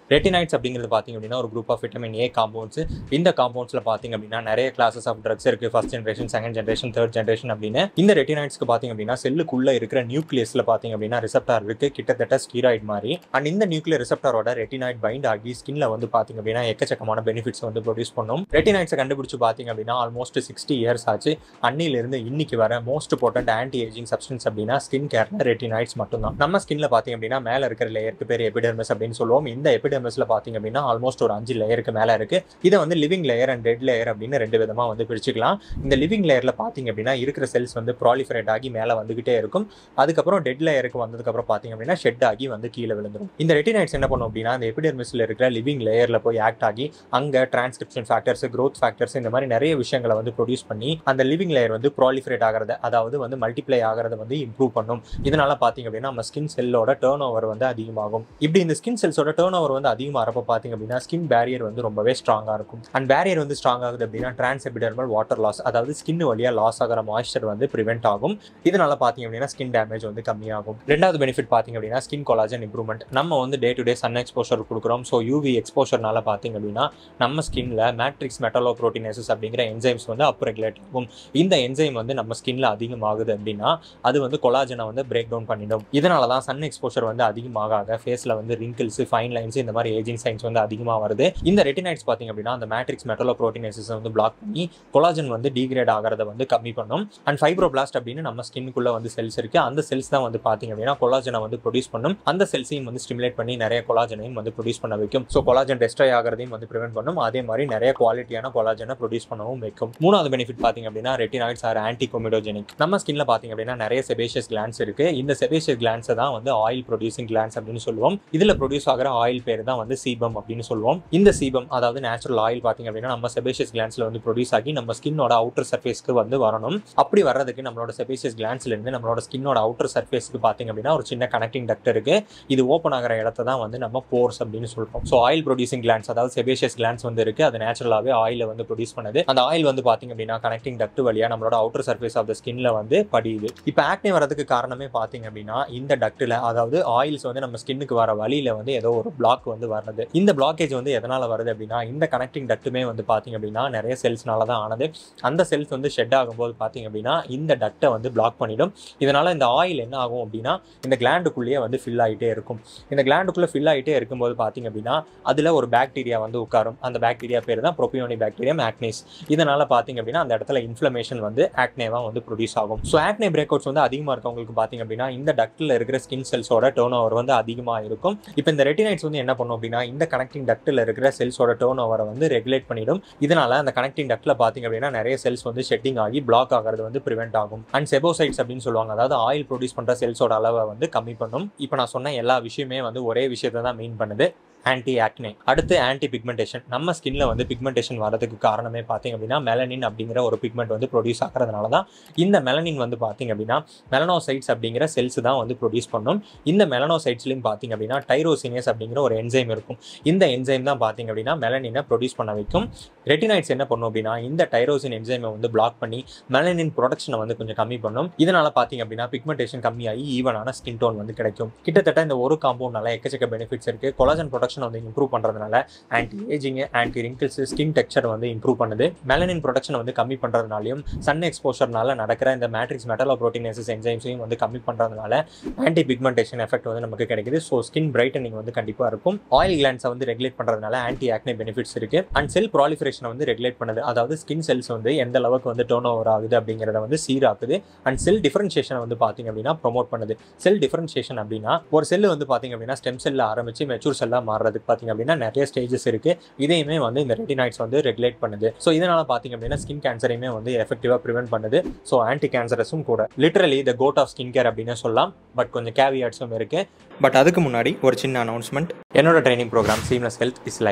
ரெட்டினைட்ஸ் அப்படிங்கிறது பார்த்தீங்க அப்படின்னா ஒரு group of vitamin A compounds இந்த காம்பவுண்ட்ஸில் பார்த்தீங்க அப்படின்னா நிறைய கிளாஸஸ் ஆஃப் ட்ரக்ஸ் இருக்குது first generation second generation third generation அப்படின்னு இந்த ரெட்டினைட்ஸ்க்கு பார்த்தீங்க அப்படின்னா செல்லுக்குள்ளே இருக்கிற நியூக்ளியஸில் பார்த்தீங்க அப்படின்னா ரிசப்டார் இருக்குது கிட்டத்தட்ட ஸ்டீராய்டு மாதிரி அண்ட் இந்த நியூக்ளியர் ரிசப்டாரோட ரெட்டினாய்ட் பைண்ட் ஆகி ஸ்கின்ல வந்து பார்த்தீங்க அப்படின்னா எக்கச்சக்கமான பெனிஃபிட்ஸ் வந்து ப்ரொடியூஸ் பண்ணும் ரெட்டினைட்ஸை கண்டுபிடிச்சு பார்த்தீங்க அப்படின்னா ஆல்மோஸ்ட் சிக்ஸ்டி இயர்ஸ் ஆச்சு அன்னிலிருந்து இன்னைக்கு வர most potent anti ageing substance அப்படின்னா ஸ்கின் கேர்ல ரெட்டினாய்ட்ஸ் மட்டும்தான் நம்ம ஸ்கின்ல பார்த்தீங்க அப்படின்னா மேலே இருக்கிற லேயருக்கு பேர் எபிடெர்மஸ் அப்படின்னு சொல்லுவோம் இந்த எபிடெர்மஸ்ல பார்த்தீங்க அப்படின்னா ஆல்மோஸ்ட் ஒரு அஞ்சு லேயருக்கு மேலே இருக்கு இதை வந்து living layer and dead layer அப்படின்னு ரெண்டு விதமா வந்து பிரிச்சுக்கலாம் இந்த லிவிங் லேயர்ல பார்த்தீங்க அப்படின்னா இருக்கிற செல்ஸ் வந்து ப்ராலிஃபரேட் ஆகி மேலே வந்துகிட்டே இருக்கும் அதுக்கப்புறம் டெட் லேயருக்கு வந்ததுக்கப்புறம் பார்த்தீங்க அப்படின்னா ஷெட் ஆகி வந்து கீழே விழுந்துரும் இந்த ரெட்டினைட்ஸ் என்ன பண்ணும் அப்படின்னா இந்த எபிடெர்மிஸ்ல இருக்கிற லிவிங் லேயர்ல போய் ஆக்ட் ஆகி அங்க டிரான்ஸ்கிரிப்ஷன் ஃபேக்டர்ஸ் growth ஃபேக்டர்ஸ் இந்த மாதிரி நிறைய விஷயங்களை வந்து ப்ரொடியூஸ் பண்ணி அந்த லிவிங் லேயர் வந்து ப்ராலிஃபரேட் ஆகிறத அதாவது வந்து மல்டிப்ளை ஆகிறத வந்து இம்ப்ரூவ் பண்ணும் இதனால பார்த்தீங்க அப்படின்னா நம்ம ஸ்கின் செல்லோட டேர்ன் ஓவர் வந்து அதிகமாகும் இப்படி இந்த ஸ்கின் செல்ஸோட டேர்ன் ஓவர் வந்து அதிகமாகிறப்ப பார்த்தீங்க அப்படின்னா ஸ்கின் பேரியர் வந்து ரொம்பவே ஸ்ட்ராங்காக இருக்கும் அண்ட் பேரியர் வந்து ஸ்ட்ராங் ஆகுது அப்படின்னா டிரான்ஸ் எபிடர்மல் வாட்டர் லாஸ் அதாவது ஸ்கின் வழியாக லாஸ் ஆகிற மாய்ஸ்சர் வந்து ப்ரிவென்ட் ஆகும் இதனால பார்த்தீங்க அப்படின்னா ஸ்கின் டேமேஜ் வந்து கம்மியாகும் ரெண்டாவது பெனிஃபிட் பார்த்தீங்க அப்படின்னா ஸ்கின் கொலாஜன் இம்ப்ரூவ்மெண்ட் நம்ம வந்து day to day sun exposure கொடுக்குறோம் ஸோ யூவி எக்ஸ்போஷர்னால பார்த்தீங்க அப்படின்னா நம்ம ஸ்கின்ல மேட்ரிக்ஸ் மெட்டலோ ப்ரோட்டீனேசஸ் அப்படிங்கிற என்சைம்ஸ் வந்து அப் ரெகுலேட் ஆகும் இந்த என்சைம் வந்து நம்ம ஸ்கின்ல அதிகமாகுது அப்படின்னா அது வந்து கொலாஜனை வந்து பிரேக் டவுன் பண்ணிடும் இதனால தான் சன் எக்ஸ்போஷர் வந்து அதிகமாக ஆக ஃபேஸில் வந்து ரிங்கிள்ஸ் ஃபைன் லைன்ஸ் இந்த மாதிரி ஏஜிங் சைன்ஸ் வந்து அதிகமாக வருது இந்த ரெட்டினைட்ஸ் பார்த்தீங்க அப்படின்னா அந்த மேட்ரிக்ஸ் மெட்டலோ ப்ரோட்டீனேசஸ் வந்து பிளாக் பண்ணி கொலாஜன் வந்து டீக்ரேட் ஆகிறத வந்து கம்மி பண்ணும் அண்ட் ஃபைப்ரோபிளாஸ்ட் அப்படின்னு நம்ம ஸ்கின்னுக்குள்ள வந்து செல்ஸ் இருக்கு அந்த செல்ஸ் தான் வந்து பார்த்தீங்க அப்படின்னா கொலாஜனை வந்து ப்ரொடியூஸ் பண்ணும் அந்த செல்ஸையும் வந்து ஸ்டிமுலேட் பண்ணி நிறைய கொலாஜனையும் வந்து ப்ரொடியூஸ் பண்ண வைக்கும் ஸோ கொலாஜன் டெஸ்ட்ராய் ஆகிறதையும் வந்து ப்ரிவென்ட் பண்ணும் அதே மாதிரி நிறைய குவாலிட்டியான கொலாஜனை ப்ரொடியூஸ் பண்ணவும் வைக்கும் மூணாவது பெனிஃபிட் பார்த்தீங்க அப்படின்னா ரெட்டினாய்ட்ஸ் ஆர் ஆன்டி கொமிடோஜெனிக் நம்ம ஸ்கின்ல பார்த்தீங்க அப்படின்னா நிறைய செபேஷியஸ் கிளான்ஸ் இருக்கு இந்த செபேஷியஸ் கிளான்ஸை தான் வந்து ஆயில் ப்ரொடியூசிங் கிளான்ஸ் அப்படின்னு சொல்லுவோம் இதுல ப்ரொடியூஸ் ஆகிற ஆயில் பேர் தான் வந்து சீபம் அப்படின்னு சொல்லுவோம் இந்த சீபம் அதாவது நேச்சுரல் ஆயில் பார்த்தீங்க அப்படின்னா நம்ம செபேஷியஸ் கிளான்ஸ்ல வந்து ப்ரொடியூஸ் ஆகி நம்ம ஸ்கின்னோட அவுட்டர் சர்ஃபேஸ்க்கு வந்து வரணும் அப்படி வர்றதுக்கு நம்மளோட செபேஷியஸ் கிளான்ஸ்ல இருந்து நம்மளோட ஸ்கின்னோட அவுட்டர் சர்ஃபேஸ்க்கு பார்த்தீங்க அப்படின்னா ஒரு சின்ன கனெக்டிங் டக்ட் இருக்கு இது ஓப்பன் ஆகிற இடத்த தான் வந்து நம்ம போர்ஸ் அப்படின்னு சொல்றோம் ஸோ ஆயில் ப்ரொடியூசிங் கிளான்ஸ் அதாவது செபேஷியஸ் கிளான்ஸ் வந்து இருக்கு அது நேச்சுரலாகவே ஆயில வந்து ப்ரொடியூஸ் பண்ணுது அந்த ஆயில் வந்து பார்த்தீங்க அப்படின்னா கனெக்டிங் டக்ட் வழியா நம்மளோட அவுட்டர் சர்ஃபேஸ் ஆஃப் த ஸ்கின்ல வந்து படியுது இப்போ ஆக்னே வரதுக்கு காரணமே பார்த்தீங்க அப்படின்னா இந்த டக்டில் அதாவது ஆயில்ஸ் வந்து நம்ம ஸ்கின்னுக்கு வர வழியில வந்து ஏதோ ஒரு பிளாக் வந்து வர்றது இந்த பிளாக்கேஜ் வந்து எதனால வருது அப்படின்னா இந்த கனெக்டிங் டக்ட்டுமே வந்து பார்த்தீங்க அப்படின்னா நிறைய செல்ஸ்னால தான் ஆனது அந்த செல்ஸ் வந்து ஷெட் ஆகும்போது பார்த்தீங்க அப்படின்னா இந்த டக்டை வந்து பிளாக் பண்ணிடும் இதனால இந்த ஆயில் என்ன ஆகும் அப்படின்னா இந்த கிளாண்டுக்குள்ளேயே வந்து ஃபில் ஆகிட்டே இருக்கும் இந்த கிளாண்டுக்குள்ளே ஃபில் ஆகிட்டே இருக்கும்போது பார்த்தீங்க அப்படின்னா அதில் ஒரு பாக்டீரியா வந்து உட்காரும் அந்த பாக்டீரியா பேர் தான் ப்ரோபியோனி பாக்டீரியம் ஆக்னேஸ் இதனால பார்த்தீங்க அப்படின்னா அந்த இடத்துல இன்ஃப்ளமேஷன் வந்து ஆக்னேவா வந்து ப்ரொடியூஸ் ஆகும் ஸோ ஆக்னே பிரேக் அவுட்ஸ் வந்து அதிகமாக இருக்கவங்களுக்கு பார்த்தீங்க அப்படின்னா இந்த டக்டில் இருக்கிற ஸ்கின் செல்ஸோட டேர்ன் ஓவர் வந்து அதிகமாக இருக்கும் இப்போ இந்த ரெட்டினைட்ஸ் வந்து என்ன பண்ணும் அப்படின்னா இந்த கனெக்டிங் டக்டில் இருக்கிற செல்ஸோட டேர்ன் ஓவரை வந்து ரெகுலேட் பண்ணிடும் இதனால அந்த கனெக்டிங் டக்டில் பார்த்தீங்க அப்படின்னா நிறைய செல்ஸ் வந்து ஷெட்டிங் ஆகி பிளாக் ஆகிறது வந்து ப்ரிவென்ட் ஆகும் அண்ட் செபோசைட்ஸ் அப்படின்னு சொல்லுவாங்க அதாவது ஆயில் ப்ரொடியூஸ் பண்ணுற செல்ஸோட அளவை வந்து கம்மி பண்ணும் இப்போ நான் சொன்ன எல்லா விஷயமே வந்து ஒரே விஷயத்தை தான் மீன் பண்ணுது ஆன்டி ஆக்னே அடுத்து ஆன்டி பிக்மெண்டேஷன் நம்ம ஸ்கின்ல வந்து பிக்மெண்டேஷன் வரதுக்கு காரணமே பார்த்தீங்க அப்படின்னா மெலனின் அப்படிங்கிற ஒரு பிக்மெண்ட் வந்து ப்ரொடியூஸ் ஆகிறதுனால தான் இந்த மெலனின் வந்து பார்த்தீங்க அப்படின்னா மெலனோசைட்ஸ் அப்படிங்கிற செல்ஸ் தான் வந்து ப்ரொடியூஸ் பண்ணும் இந்த மெலனோசைட்ஸ்லையும் பார்த்தீங்க அப்படின்னா டைரோசினேஸ் அப்படிங்கிற ஒரு என்சைம் இருக்கும் இந்த என்சைம் தான் பார்த்தீங்க அப்படின்னா மெலனினை ப்ரொடியூஸ் பண்ண வைக்கும் ரெட்டினைட்ஸ் என்ன பண்ணும் அப்படின்னா இந்த டைரோசின் என்சைமை வந்து பிளாக் பண்ணி மெலனின் ப்ரொடக்ஷனை வந்து கொஞ்சம் கம்மி பண்ணும் இதனால பார்த்தீங்க அப்படின்னா பிக்மெண்டேஷன் கம்மியாகி ஈவனான ஸ்கின் டோன் வந்து கிடைக்கும் கிட்டத்தட்ட இந்த ஒரு காம்பவுண்ட்னால எக்கச்சக்க பெனிஃபிட்ஸ் இருக்கு கொலாஜன் ப்ரொடக்ஷன் வந்து இம்ப்ரூவ் பண்ணுறதுனால anti ageing anti wrinkles skin texture வந்து இம்ப்ரூவ் பண்ணுது மெலனின் ப்ரொடக்ஷன் வந்து கம்மி பண்ணுறதுனாலையும் சன் எக்ஸ்போஷர்னால நடக்கிற இந்த மேட்ரிக்ஸ் மெட்டலோ ப்ரோட்டீனேசஸ் என்சைம்ஸையும் வந்து கம்மி பண்ணுறதுனால ஆன்டி பிக்மெண்டேஷன் எஃபெக்ட் வந்து நமக்கு கிடைக்குது ஸோ ஸ்கின் பிரைட்டனிங் வந்து கண்டிப்பாக இருக்கும் ஆயில் கிளான்ஸை வந்து ரெகுலேட் பண்ணுறதுனால ஆன்டி ஆக்னே பெனிஃபிட்ஸ் இருக்கு அண்ட் செல் ப்ராலிஃபரேஷனை வந்து ரெகுலேட் பண்ணுது அதாவது ஸ்கின் செல்ஸ் வந்து எந்த அளவுக்கு வந்து டேர்ன் ஓவர் ஆகுது அப்படிங்கிறத வந்து சீராக்குது அண்ட் செல் டிஃபரன்ஷியேஷனை வந்து பார்த்தீங்க அப்படின்னா ப்ரொமோட் பண்ணுது செல் டிஃபரன்ஷியேஷன் அப்படின்னா ஒரு செல் வந்து பார்த்தீங்க அப்படின்னா ஸ்டெம் செல்ல ஆரம்பிச்சு மெச்சூர் செல்லாக மாறுறதுக்கு பார்த்தீங்க அப்படின்னா நிறைய ஸ்டேஜஸ் இருக்கு இதையுமே வந்து இந்த ரெட்டினாய்ட்ஸ் வந்து ரெகுலேட் பண்ணுது ஸோ இதனால பார்த்தீங்க அப்படின்னா ஸ்கின் கேன்சரையுமே வந்து எஃபெக்டிவாக ப்ரிவென்ட் பண்ணுது ஸோ ஆன்டி கேன்சரஸும் கூட literally the goat of skin care அப்படின்னு சொல்லலாம் பட் கொஞ்சம் கேவியாட்ஸும் இருக்கு பட் அதுக்கு முன்னாடி ஒரு சின்ன அனௌன்ஸ்மெண்ட் என்னோட training program seamless health is live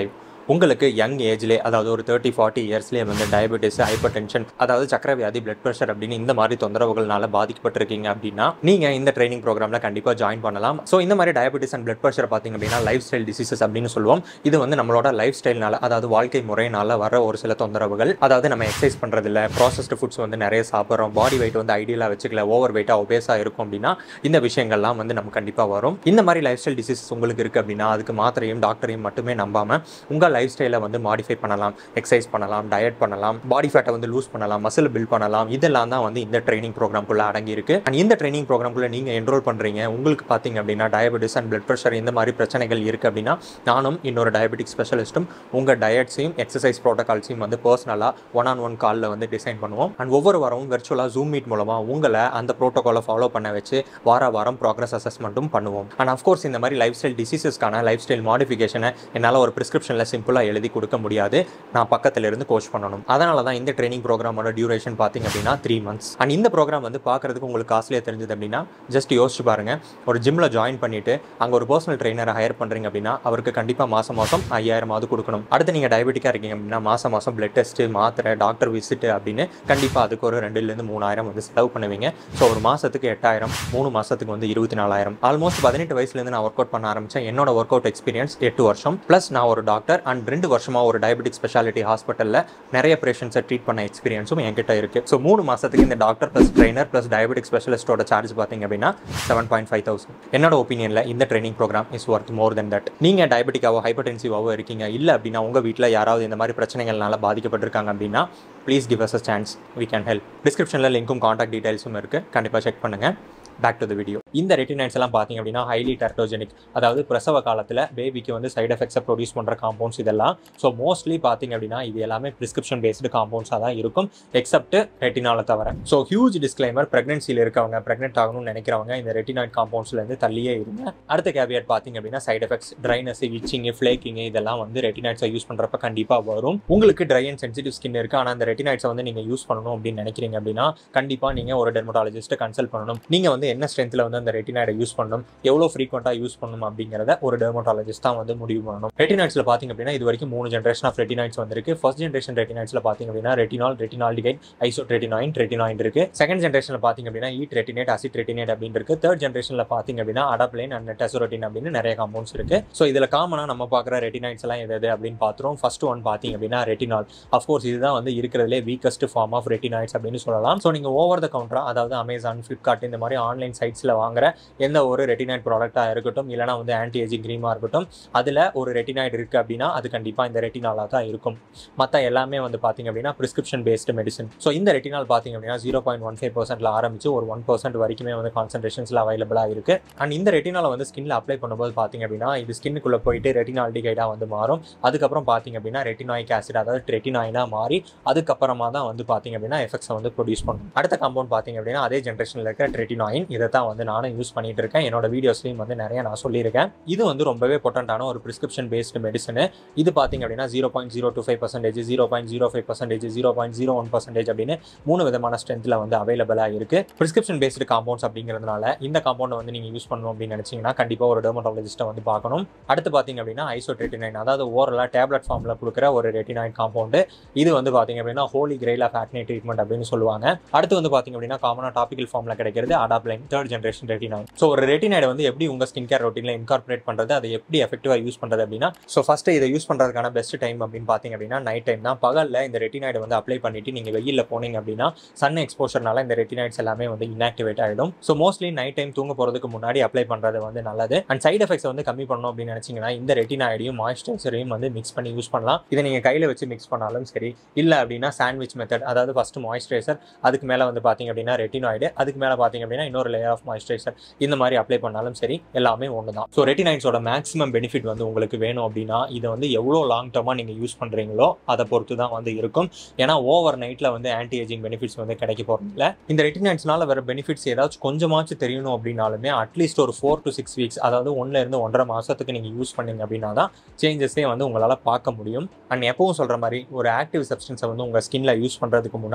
உங்களுக்கு யங் ஏஜ்லேயே அதாவது ஒரு தேர்ட்டி ஃபார்ட்டி இயர்ஸ்லேயே வந்து டயபெட்டிஸ் ஹைப்பர் டென்ஷன் அதாவது சக்கரை வியாதி பிளட் ப்ரெஷர் அப்படின்னு இந்த மாதிரி தொந்தரவுகள்னால பாதிக்கப்பட்டிருக்கீங்க அப்படின்னா நீங்கள் இந்த ட்ரைனிங் ப்ரோக்ராமில் கண்டிப்பாக ஜாயின் பண்ணலாம் ஸோ இந்த மாதிரி டயபெட்டிஸ் அண்ட் பிளட் ப்ரெஷர் பார்த்தீங்க அப்படின்னா லைஃப் ஸ்டைல் டிசீசஸ் அப்படின்னு சொல்லுவோம் இது வந்து நம்மளோட லைஃப் ஸ்டைல்னால அதாவது வாழ்க்கை முறையினால வர ஒரு சில தொந்தரவுகள் அதாவது நம்ம எக்ஸசைஸ் பண்ணுறதில்ல ப்ராசஸ்டு ஃபுட்ஸ் வந்து நிறைய சாப்பிட்றோம் பாடி வெயிட் வந்து ஐடியலாக வச்சுக்கல ஓவர் வெயிட்டாக ஒபேஸாக இருக்கும் அப்படின்னா இந்த விஷயங்கள்லாம் வந்து நம்ம கண்டிப்பாக வரும் இந்த மாதிரி லைஃப் ஸ்டைல் டிசீசஸ் உங்களுக்கு இருக்குது அப்படின்னா அதுக்கு மாத்திரையும் டாக்டரையும் மட்டுமே நம்பாமல் உங்கள் லைஃப் ஸ்டைலை வந்து மாடிஃபை பண்ணலாம் எக்ஸசைஸ் பண்ணலாம் டயட் பண்ணலாம் பாடி ஃபேட்டை வந்து லூஸ் பண்ணலாம் மசில் பில்ட் பண்ணலாம் இதெல்லாம் தான் வந்து இந்த ட்ரைனிங் ப்ரோக்ராம்குள்ளே அடங்கி இருக்கு அண்ட் இந்த ட்ரைனிங் ப்ரோக்ராம்குள்ளே நீங்கள் என்ரோல் பண்ணுறீங்க உங்களுக்கு பார்த்தீங்க அப்படின்னா டயபெட்டிஸ் அண்ட் பிளட் ப்ரெஷர் இந்த மாதிரி பிரச்சனைகள் இருக்குது அப்படின்னா நானும் இன்னொரு டயபெட்டிக் ஸ்பெஷலிஸ்ட்டும் உங்கள் டயட்ஸையும் எக்ஸசைஸ் ப்ரோட்டோகால்ஸையும் வந்து பர்சனலாக ஒன் ஆன் ஒன் காலில் வந்து டிசைன் பண்ணுவோம் அண்ட் ஒவ்வொரு வாரமும் வெர்ச்சுவலாக ஜூம் மீட் மூலமாக உங்களை அந்த ப்ரோட்டோகாலை ஃபாலோ பண்ண வச்சு வார வாரம் ப்ராக்ரஸ் அசஸ்மெண்ட்டும் பண்ணுவோம் அண்ட் அஃப்கோர்ஸ் இந்த மாதிரி லைஃப் ஸ்டைல் டிசீசஸ்க்கான லைஃப் ஸ்டைல் மாடிஃபிகேஷனை என்னால் ஒரு ப்ரிஸ்கிரிப்ஷனில் சிம்பிளாக எழுதி கொடுக்க முடியாது நான் பக்கத்தில் இருந்து கோச் பண்ணணும் அதனால தான் இந்த ட்ரைனிங் ப்ரோக்ராமோட டியூரேஷன் பார்த்தீங்க அப்படின்னா த்ரீ மந்த்ஸ் அண்ட் இந்த ப்ரோக்ராம் வந்து பார்க்குறதுக்கு உங்களுக்கு காஸ்ட்லியாக தெரிஞ்சது அப்படின்னா ஜஸ்ட் யோசிச்சு பாருங்க ஒரு ஜிம்மில் ஜாயின் பண்ணிட்டு அங்கே ஒரு பர்சனல் ட்ரைனரை ஹையர் பண்ணுறீங்க அப்படின்னா அவருக்கு கண்டிப்பாக மாதம் மாதம் ஐயாயிரமாவது கொடுக்கணும் அடுத்து நீங்கள் டயபெட்டிக்காக இருக்கீங்க அப்படின்னா மாதம் மாதம் பிளட் டெஸ்ட்டு மாத்திரை டாக்டர் விசிட்டு அப்படின்னு கண்டிப்பாக அதுக்கு ஒரு ரெண்டுலேருந்து மூணாயிரம் வந்து செலவு பண்ணுவீங்க ஸோ ஒரு மாதத்துக்கு எட்டாயிரம் மூணு மாதத்துக்கு வந்து இருபத்தி நாலாயிரம் ஆல்மோஸ்ட் பதினெட்டு வயசுலேருந்து நான் ஒர்க் அவுட் பண்ண ஆரம்பித்தேன் என்னோட ஒர்க் அவுட் எக்ஸ்பீரியன்ஸ் எட்டு வருஷம் ப்ளஸ் நான் ஒரு டாக்டர் அண்ட் ரெண்டு வருஷமாக ஒரு டயபெட்டிக் ஸ்பெஷாலிட்டி ஹாஸ்பிட்டலில் நிறைய பேஷண்ட்ஸை ட்ரீட் பண்ண எக்ஸ்பீரியன்ஸும் என்கிட்ட இருக்குது ஸோ மூணு மாதத்துக்கு இந்த doctor plus trainer plus diabetic ஸ்பெஷலிஸ்ட்டோட சார்ஜ் பார்த்தீங்க அப்படின்னா செவன் பாயிண்ட் ஃபைவ் தௌசண்ட் என்னோட ஒப்பீனியனில் இந்த training program is worth more than that நீங்கள் டயபெட்டிக்காவோ ஹைப்பர்டென்சிவாவோ இருக்கீங்க இல்லை அப்படின்னா உங்கள் வீட்டில் யாராவது இந்த மாதிரி பிரச்சனைகள்னால பாதிக்கப்பட்டிருக்காங்க அப்படின்னா please give us a chance we can help டிஸ்கிரிப்ஷனில் லிங்க்கும் காண்டாக்ட் டீடைல்ஸும் இருக்குது கண்டிப்பாக செக் பண்ணுங்கள் பேக் டு த வீடியோ இந்த ரெட்டினைட்ஸ் எல்லாம் பார்த்தீங்க அப்படின்னா ஹைலி டெர்டோஜெனிக் அதாவது பிரசவ காலத்தில் பேபிக்கு வந்து சைடு எஃபெக்ட்ஸை ப்ரொடியூஸ் பண்ணுற காம்பவுண்ட்ஸ் இதெல்லாம் ஸோ மோஸ்ட்லி பார்த்தீங்க அப்படின்னா இது எல்லாமே ப்ரிஸ்கிரிப்ஷன் பேஸ்டு காம்பவுண்ட்ஸாக தான் இருக்கும் எக்ஸப்ட் ரெட்டினால தவிர ஸோ ஹியூஜ் டிஸ்க்ளைமர் ப்ரெக்னன்சியில் இருக்கவங்க ப்ரெக்னென்ட் ஆகணும்னு நினைக்கிறவங்க இந்த ரெட்டினாய்ட் காம்பவுண்ட்ஸ்லேருந்து தள்ளியே இருங்க அடுத்த கேவியட் பார்த்தீங்க அப்படின்னா side effects dryness itching flaking இதெல்லாம் வந்து ரெட்டினைட்ஸை யூஸ் பண்ணுறப்ப கண்டிப்பாக வரும் உங்களுக்கு ட்ரை அண்ட் சென்சிட்டிவ் ஸ்கின் இருக்குது ஆனால் அந்த ரெட்டினைட்ஸை வந்து நீங்கள் யூஸ் பண்ணணும் அப்படின்னு நினைக்கிறீங்க அப்படின்னா கண்டிப்பாக நீங்கள் ஒரு டெர்மட்டாலஜிஸ்ட்டை கன்சல்ட் பண்ணணும் நீங்கள் வந்து என்ன ஸ்ட்ரென்த்தில் வந்து அந்த ரெட்டினாய்டை யூஸ் பண்ணணும் எவ்வளோ ஃப்ரீக்வெண்ட்டாக யூஸ் பண்ணணும் அப்படிங்கிறத ஒரு டெர்மட்டாலஜிஸ்ட் தான் வந்து முடிவு பண்ணணும் ரெட்டினாய்ட்ஸில் பார்த்தீங்க அப்படின்னா இது வரைக்கும் மூணு ஜென்ரேஷன் ஆஃப் ரெட்டினாய்ட்ஸ் வந்திருக்கு ஃபர்ஸ்ட் ஜென்ரேஷன் ரெட்டினாய்ட்ஸில் பார்த்தீங்க அப்படின்னா ரெட்டினால் ரெட்டினால்டிகைட் ஐசோட் ரெட்டினாயின் ரெட்டினாயின் இருக்கு செகண்ட் ஜென்ரேஷனில் பார்த்தீங்க அப்படின்னா ஈட் ரெட்டினேட் அசிட் ரெட்டினேட் அப்படின்னு இருக்கு தேர்ட் ஜென்ரேஷனில் பார்த்தீங்க அப்படின்னா அடாப்ளைன் அண்ட் டெசோரெட்டின் அப்படின்னு நிறைய காம்பவுண்ட்ஸ் இருக்கு ஸோ இதில் காமனாக நம்ம பார்க்குற ரெட்டினாய்ட்ஸ் எல்லாம் எது எது அப்படின்னு பார்த்துரும் ஃபர்ஸ்ட் ஒன் பார்த்தீங்க அப்படின்னா ரெட்டினால் அஃப்கோர்ஸ் இதுதான் வந்து இருக்கிறதுலே வீக்கஸ்ட் ஃபார்ம் ஆஃப் ரெட்டினாய்ட்ஸ் அப்படின்னு சொல்லலாம் ஸோ நீங்கள் ஓவர் த கவுண்டரா அதாவது அமேசான் ஃப்ளிப்கார்ட் இந்த மாதிரி ஆன்லைன் சைட்ஸில் வாங்குற எந்த ஒரு ரெட்டினாய்ட் ப்ராடக்ட்டாக இருக்கட்டும் இல்லைனா வந்து ஆன்டி ஏஜிங் க்ரீமாக இருக்கட்டும் அதில் ஒரு ரெட்டினாய்டு இருக்குது அப்படின்னா அது கண்டிப்பாக இந்த ரெட்டினாலாக தான் இருக்கும் மற்ற எல்லாமே வந்து பார்த்தீங்க அப்படின்னா ப்ரிஸ்கிரிப்ஷன் பேஸ்டு மெடிசன் ஸோ இந்த ரெட்டினால் பார்த்தீங்க அப்படின்னா ஜீரோ பாயிண்ட் ஒன் ஃபைவ் பர்சன்ட்ல ஆரம்பிச்சு ஒரு ஒன் பர்சன்ட் வரைக்குமே வந்து கான்சன்ட்ரேஷன்ஸில் அவைலபிளாக இருக்குது அண்ட் இந்த ரெட்டினாலை வந்து ஸ்கின்ல அப்ளை பண்ணும்போது பார்த்தீங்க அப்படின்னா இது ஸ்கின்னுக்குள்ளே போயிட்டு ரெட்டினால்டிகைடாக வந்து மாறும் அதுக்கப்புறம் பார்த்தீங்க அப்படின்னா ரெட்டினாயிக் ஆசிட் அதாவது ரெட்டினாயினாக மாறி அதுக்கப்புறமா தான் வந்து பார்த்தீங்க அப்படின்னா எஃபெக்ட்ஸை வந்து ப்ரொடியூஸ் பண்ணும் அடுத்த காம்பவுண்ட் பார்த்தீங்க அப்படின்னா அதே ஜென்ரேஷனில் இருக்கிற ரெட்டினாயின் இதை தான் வந்து நானும் யூஸ் பண்ணிட்டு இருக்கேன் என்னோட வீடியோஸ்லையும் வந்து நிறைய நான் சொல்லியிருக்கேன் இது வந்து ரொம்பவே பொட்டன்டான ஒரு ப்ரிஸ்கிரிப்ஷன் பேஸ்டு மெடிசன் இது பார்த்தீங்க அப்படின்னா zero point zero two five percentage zero point zero five percentage zero point zero one percentage அப்படின்னு மூணு விதமான ஸ்ட்ரென்த்தில் வந்து அவைலபிளாக இருக்கு ப்ரிஸ்கிரிப்ஷன் பேஸ்டு காம்பவுண்ட்ஸ் அப்படிங்கிறதுனால இந்த காம்பவுண்டை வந்து நீங்கள் யூஸ் பண்ணணும் அப்படின்னு நினச்சிங்கன்னா கண்டிப்பாக ஒரு டெர்மட்டாலஜிஸ்ட்டை வந்து பார்க்கணும் அடுத்து பார்த்தீங்க அப்படின்னா ஐசோட் ரெட்டினைன் அதாவது ஓரலாக டேப்லெட் ஃபார்மில் கொடுக்குற ஒரு ரெட்டினைன் காம்பவுண்டு இது வந்து பார்த்தீங்க அப்படின்னா holy grail of acne treatment அப்படின்னு சொல்லுவாங்க அடுத்து வந்து பார்த்தீங்க அப்படின்னா காமனாக டாபிக்கல் ஃபார்மில் கிடைக்கிறது adapalene third generation retinoid so ஒரு ரெட்டினைடை வந்து எப்படி உங்கள் ஸ்கின் கேர் ரொட்டீனில் இன்கார்பரேட் பண்ணுறது அதை எப்படி எஃபெக்டிவாக யூஸ் பண்ணுறது அப்படின்னா ஸோ ஃபஸ்ட்டு இதை யூஸ் பண்ணுறதுக்கான பெஸ்ட் டைம் அப்படின்னு பார்த்தீங்க அப்படின்னா நைட் டைம் தான் பகலில் இந்த ரெட்டினாய்டை வந்து அப்ளை பண்ணிட்டு நீங்கள் வெயிலில் போனீங்க அப்படின்னா சன் எக்ஸ்போஷர்னால இந்த ரெட்டினாய்ட்ஸ் எல்லாமே வந்து இன்ஆக்டிவேட் ஆகிடும் ஸோ மோஸ்ட்லி நைட் டைம் தூங்க போகிறதுக்கு முன்னாடி அப்ளை பண்ணுறது வந்து நல்லது அண்ட் சைட் எஃபெக்ட்ஸ் வந்து கம்மி பண்ணணும் அப்படின்னு நினச்சிங்கன்னா இந்த ரெட்டினாய்டையும் மாய்ஸ்சரைசரையும் வந்து மிக்ஸ் பண்ணி யூஸ் பண்ணலாம் இதை நீங்கள் கையில் வச்சு மிக்ஸ் பண்ணாலும் சரி இல்லை அப்படின்னா சாண்ட்விச் மெத்தட் அதாவது ஃபஸ்ட்டு மாய்ஸ்சரைசர் அதுக்கு மேலே வந்து பார்த்தீங்க அப்படின்னா ரெட்டினாய்டு அதுக்கு மேலே பார்த்தீங்க அப்படின்னா இன்னொரு லேயர் ஆஃப் மாய்ஸ்சரைசர் இந்த மாதிரி அப்ளை பண்ணாலும் சரி எல்லாமே ஒன்று தான் ஸோ ரெட்டினைட்ஸோட மேக்ஸிமம் பெனிஃபிட் வந்து உங்களுக்கு வேணும் அப்படின்னா இதை வந்து எவ்வளோ லாங் டர்மாக நீங்கள் யூஸ் பண்ணுறீங்களோ அதை பொறுத்து தான் வந்து இருக்கும் ஏன்னா ஓவர் நைட்டில் வந்து ஆன்டி ஏஜிங் பெனிஃபிட்ஸ் வந்து கிடைக்க போகிறதில்ல இந்த ரெட்டினைட்ஸ்னால வர பெனிஃபிட்ஸ் ஏதாச்சும் கொஞ்சமாச்சும் தெரியணும் அப்படின்னாலுமே அட்லீஸ்ட் ஒரு ஃபோர் டு சிக்ஸ் வீக்ஸ் அதாவது ஒன்றுல இருந்து ஒன்றரை மாதத்துக்கு நீங்கள் யூஸ் பண்ணீங்க அப்படின்னா தான் சேஞ்சஸே வந்து உங்களால் பார்க்க முடியும் அண்ட் எப்பவும் சொல்கிற மாதிரி ஒரு ஆக்டிவ் சப்ஸ்டன்ஸை வந்து உங்கள் ஸ்கின்ல யூஸ் பண்ணுறதுக்கு முன்னாடி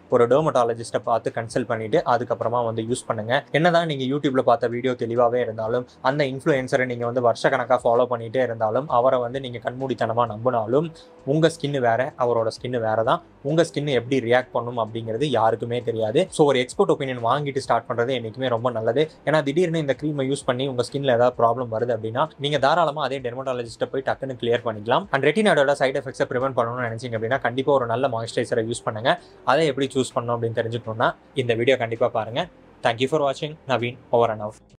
ஒரு டெர்மட்டாலஜிஸ்ட்டை பார்த்து கன்சல்ட் பண்ணிட்டு அதுக்கப்புறமா வந்து யூஸ் பண்ணுங்க என்னதான் நீங்க யூடியூப்ல பார்த்த வீடியோ தெளிவாகவே இருந்தாலும் அந்த இன்ஃப்ளூயன்சரை நீங்க வந்து வருஷக்கணக்காக ஃபாலோ பண்ணிட்டே இருந்தாலும் அவரை வந்து நீங்க கண்மூடித்தனமா நம்பினாலும் உங்க ஸ்கின் வேற அவரோட ஸ்கின் வேற தான் உங்க ஸ்கின் எப்படி ரியாக்ட் பண்ணும் அப்படிங்கிறது யாருக்குமே தெரியாது ஸோ ஒரு எக்ஸ்போர்ட் ஒப்பீனியன் வாங்கிட்டு ஸ்டார்ட் பண்றது என்னைக்குமே ரொம்ப நல்லது ஏன்னா திடீர்னு இந்த க்ரீமை யூஸ் பண்ணி உங்க ஸ்கின்ல ஏதாவது ப்ராப்ளம் வருது அப்படின்னா நீங்க தாராளமா அதே டெர்மட்டாலஜிஸ்ட்டை போய் டக்குன்னு கிளியர் பண்ணிக்கலாம் அண்ட் ரெட்டினாடோட சைட் எஃபெக்ட்ஸை ப்ரிவென்ட் பண்ணணும்னு நினைச்சீங்க அப்படின்னா கண்டிப்பா ஒரு நல்ல மாய்ஸ்சரைசரை யூஸ் பண்ணுங்க அதை எப்படி சூஸ் பண்ணணும் அப்படின்னு தெரிஞ்சுக்கணும்னா இந்த வீடியோ கண்டிப்பா பாருங்க தேங்க்யூ ஃபார் வாட்சிங் நவீன் ஓவர் அண்ட் அவுட்